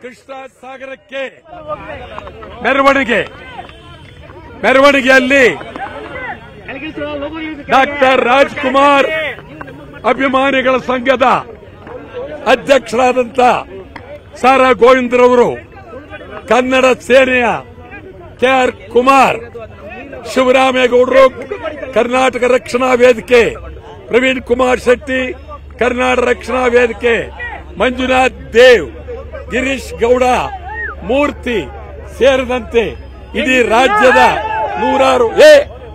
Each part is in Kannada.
ಕೃಷ್ಣ ಸಾಗರಕ್ಕೆ ಮೆರವಣಿಗೆ ಮೆರವಣಿಗೆಯಲ್ಲಿ ಡಾಕ್ಟರ್ ರಾಜ್ಕುಮಾರ್ ಅಭಿಮಾನಿಗಳ ಸಂಘದ ಅಧ್ಯಕ್ಷರಾದಂತ ಸಾರಾ ಗೋವಿಂದ್ರವರು ಕನ್ನಡ ಸೇನೆಯ ಕೆ ಆರ್ ಕುಮಾರ್ ಶಿವರಾಮೇಗೌಡರು ಕರ್ನಾಟಕ ರಕ್ಷಣಾ ವೇದಿಕೆ ಪ್ರವೀಣ್ ಕುಮಾರ್ ಶೆಟ್ಟಿ ಕರ್ನಾಟಕ ರಕ್ಷಣಾ ವೇದಿಕೆ ಮಂಜುನಾಥ್ ದೇವ್ ಗಿರೀಶ್ ಗೌಡ ಮೂರ್ತಿ ಸೇರಿದಂತೆ ಇಡೀ ರಾಜ್ಯದ ನೂರಾರು ಏ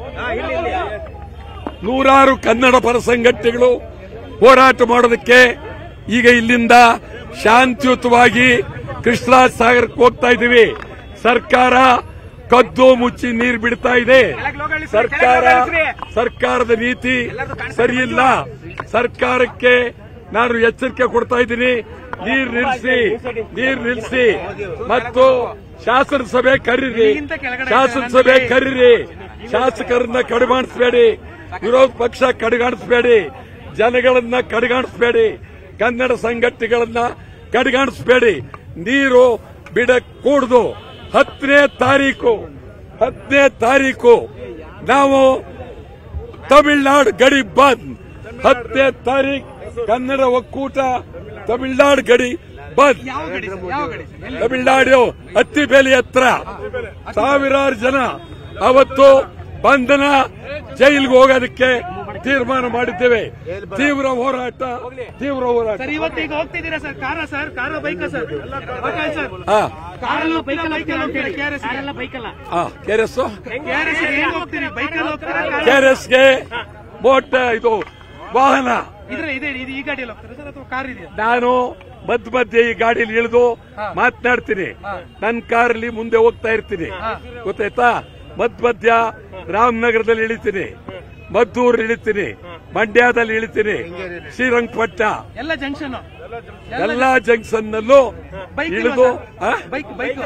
ನೂರಾರು ಕನ್ನಡ ಪರ ಸಂಘಟನೆಗಳು ಹೋರಾಟ ಮಾಡೋದಕ್ಕೆ ಈಗ ಇಲ್ಲಿಂದ ಶಾಂತಿಯುತವಾಗಿ ಕೃಷ್ಣರಾಜ ಸಾಗರಕ್ಕೆ ಹೋಗ್ತಾ ಇದ್ದೀವಿ ಸರ್ಕಾರ ಕದ್ದು ಮುಚ್ಚಿ ನೀರು ಬಿಡ್ತಾ ಇದೆ ಸರ್ಕಾರ ಸರ್ಕಾರದ ನೀತಿ ಸರಿಯಿಲ್ಲ ಸರ್ಕಾರಕ್ಕೆ ನಾನು ಎಚ್ಚರಿಕೆ ಕೊಡ್ತಾ ಇದ್ದೀನಿ ನೀರು ನಿಲ್ಲಿಸಿ ನೀರು ನಿಲ್ಲಿಸಿ ಮತ್ತು ಶಾಸನಸಭೆ ಕರೀರಿ ಶಾಸನಸಭೆ ಕರೀರಿ ಶಾಸಕರನ್ನ ಕಡಿಮಾಡಿಸಬೇಡಿ ವಿರೋಧ ಪಕ್ಷ ಕಡೆಗಾಣಿಸಬೇಡಿ ಜನಗಳನ್ನ ಕಡೆಗಾಣಿಸಬೇಡಿ ಕನ್ನಡ ಸಂಘಟನೆಗಳನ್ನ ಕಡೆಗಾಣಿಸಬೇಡಿ ನೀರು ಬಿಡಕೂಡದು ಹತ್ತನೇ ತಾರೀಕು ಹತ್ತನೇ ತಾರೀಕು ನಾವು ತಮಿಳ್ನಾಡು ಗಡಿ ಬಂದ್ ಹತ್ತನೇ ತಾರೀಕು ಕನ್ನಡ ಒಕ್ಕೂಟ ತಮಿಳ್ನಾಡು ಗಡಿ ಬಂದ್ ತಮಿಳ್ನಾಡು ಹತ್ತಿ ಬೇಲಿ ಹತ್ರ ಸಾವಿರಾರು ಜನ ಅವತ್ತು ಬಂಧನ ಜೈಲಿಗೆ ಹೋಗೋದಕ್ಕೆ ತೀರ್ಮಾನ ಮಾಡಿದ್ದೇವೆ ತೀವ್ರ ಹೋರಾಟ ತೀವ್ರ ಹೋರಾಟ ಸರ್ ಇವತ್ತು ಈಗ ಹೋಗ್ತಿದ್ದೀರಾ ಸರ್ ಕಾರ ಸರ್ ಕಾರ ಬೈಕ ಸರ್ ಓಕೆ ಸರ್ ಹಾ ಕಾರಲ್ಲ ಬೈಕಲ್ಲಿ ಹೋಗ್ತೀರಾ ಅಂತ ಹೇಳಿ KRS ಗೆ. ಕಾರೆಲ್ಲ ಬೈಕಲ್ಲ ಹಾ ಕೆರೆಸ್ KRS ಗೆ ಹೆಂಗ್ ಹೋಗ್ತೀರಿ ಬೈಕಲ್ಲಿ ಹೋಗ್ತೀರಾ ಕಾರ- ಕೆರೆಸ್ಗೆ ಬೋಟ್ ಇದು ವಾಹನ ಇದ್ರೆ ಇದೆ ಇದು ಈ ಗಾಡಿಯಲ್ಲಿ ಹೋಗ್ತೀರಾ ಸರ್ ಅಥವಾ ಕಾರ್ ಇದೆಯಾ ನಾನು ಮಧ್ಯ ಮಧ್ಯೆ ಈ ಗಾಡಿಯಲ್ಲಿ ಇಳಿದು ಮಾತನಾಡ್ತೀನಿ ನನ್ನ ಕಾರಲ್ಲಿ ಮುಂದೆ ಹೋಗ್ತಾ ಇರ್ತೀನಿ ಗೊತ್ತಾಯ್ತಾ ಮಧ್ಯ ಮಧ್ಯ ರಾಮನಗರದಲ್ಲಿ ಇಳಿತೀನಿ ಮದ್ದೂರು ಇಳಿತೀನಿ ಮಂಡ್ಯದಲ್ಲಿ ಇಳಿತೀನಿ ಶ್ರೀರಂಗಪಟ್ಟ ಎಲ್ಲ ಜಂಕ್ಷನ್ ಎಲ್ಲಾ ಜಂಕ್ಷನ್ ನಲ್ಲೂ ಬೈಕ್ ಇಳಿದು ಆ? ಬೈಕ್ ಬೈಕ್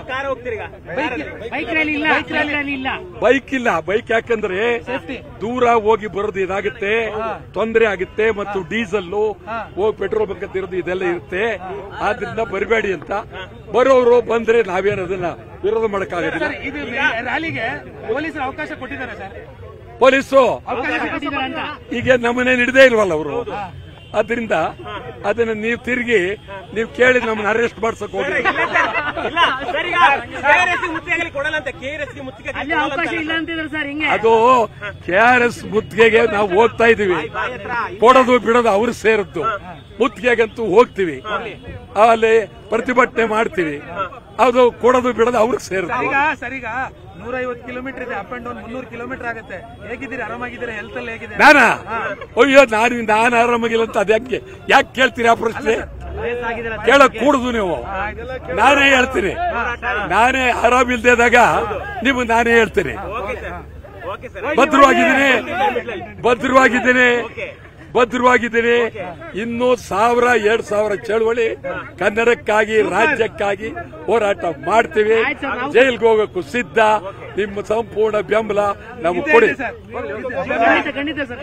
ಬೈಕ್ ರ್ಯಾಲಿ ಇಲ್ಲ ಬೈಕ್ ರ್ಯಾಲಿ ಇಲ್ಲ ಬೈಕ್ ಇಲ್ಲ ಬೈಕ್ ಯಾಕಂದ್ರೆ ಸೇಫ್ಟಿ ದೂರ ಹೋಗಿ ಬರೋದು ಇದಾಗುತ್ತೆ ತೊಂದರೆ ಆಗುತ್ತೆ ಮತ್ತು ಡೀಸೆಲ್ ಹೋಗಿ ಪೆಟ್ರೋಲ್ ಬಂಕ್ ಇರೋದು ಇದೆಲ್ಲ ಇರುತ್ತೆ ಆದ್ರಿಂದ ಬರಬೇಡಿ ಅಂತ ಬರೋರು ಬಂದ್ರೆ ನಾವೇನು ಅದನ್ನ ವಿರೋಧ ಮಾಡಕ್ಕಾಗೋದಿಲ್ಲ ಸರ್ ಇದು ರ್ಯಾಲಿಗೆ ಪೊಲೀಸರು ಅವಕಾಶ ಕೊಟ್ಟಿದ್ದಾರೆ ಸರ್ ಪೊಲೀಸು ಅವಕಾಶ ಕೊಟ್ಟಿದ್ದಾರೆ ಅಂತ ಈಗ ನಮ್ಮನೆ ಹಿಡಿದೇ ಇಲ್ವಲ್ಲ ಅವರು ಅದರಿಂದ ಅದನ್ನ ನೀವು ತಿರುಗಿ ನೀವು ಕೇಳಿ ನಮ್ಮನ್ನ ಅರೆಸ್ಟ್ ಮಾಡ್ಸಕ್ ಹೋಗಿ ಇಲ್ಲ ಸರ್ ಈಗ KRS ಗೆ ಮುತ್ತಿಗೆ ಕೊಡಲ್ಲ ಅಂತ KRS ಗೆ ಮುತ್ತಿಗೆ ಅಲ್ಲಿ ಅವಕಾಶ ಇಲ್ಲ ಅಂತಿದ್ರು ಸರ್ ಹಿಂಗೆ ಅದು ಕೆ ಆರ್ ಎಸ್ ಮುತ್ತಿಗೆಗೆ ನಾವು ಹೋಗ್ತಾ ಇದೀವಿ ಕೊಡೋದು ಬಿಡೋದು ಅವ್ರು ಸೇರದ್ದು ಮುತ್ತಿಗೆಗಂತೂ ಹೋಗ್ತೀವಿ ಅಲ್ಲಿ ಪ್ರತಿಭಟನೆ ಮಾಡ್ತೀವಿ ಅದು ಕೊಡೋದು ಬಿಡೋದು ಅವ್ರಿಗೆ ಸೇರುತ್ತೆ ಸರಿಗ ಸರಿಗ ನೂರೈವತ್ತು ಕಿಲೋಮೀಟರ್ ಇದೆ ಅಪ್ ಅಂಡ್ ಡೌನ್ ಮುನ್ನೂರು ಕಿಲೋಮೀಟರ್ ಆಗುತ್ತೆ ಹೇಗಿದ್ದೀರಿ ಆರಾಮಾಗಿದ್ದೀರಾ ಹೆಲ್ತ್ ಅಲ್ಲಿ ಹೇಗಿದೆ ನಾನಾ ಅಯ್ಯೋ ನಾನು ನಾನು ಆರಾಮಾಗಿಲ್ಲ ಅಂತ ಅದ್ ಯಾಕೆ ಯಾಕೆ ಕೇಳ್ತೀರಿ ಆ ಪ್ರಶ್ನೆ ಕೇಳಕ್ ಕೂಡುದು ನೀವು ನಾನೇ ಹೇಳ್ತೀನಿ ನಾನೇ ಆರಾಮಿಲ್ದೇದಾಗ ನೀವು ನಾನೇ ಹೇಳ್ತೀನಿ ಓಕೆ ಸರ್ ಭದ್ರವಾಗಿದ್ದೀನಿ ಭದ್ರವಾಗಿದ್ದೀನಿ ಭದ್ರವಾಗಿದ್ದೀನಿ ಇನ್ನೂ ಸಾವಿರ ಎರಡ್ ಸಾವಿರ ಚಳವಳಿ ಕನ್ನಡಕ್ಕಾಗಿ ರಾಜ್ಯಕ್ಕಾಗಿ ಹೋರಾಟ ಮಾಡ್ತೀವಿ ಜೈಲ್ಗೆ ಹೋಗಕ್ಕೂ ಸಿದ್ಧ ನಿಮ್ಮ ಸಂಪೂರ್ಣ ಬೆಂಬಲ ನಮಗೆ ಕೊಡಿ ಸರ್ ಖಂಡಿತ ಖಂಡಿತ sir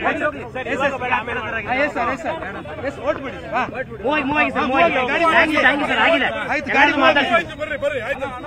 yes sir yes sir yes vote ಬಿಡಿ ಸರ್ ಹಾ. ಮೂವಾಗಿ ಮೂವಾಗಿ ಸರ್ ಮೂವಾಗಿ thank you thank you sir ಆಗಿದೆ ಆಯ್ತು ಗಾಡಿ ಮಾತಾಡ್ತೀನಿ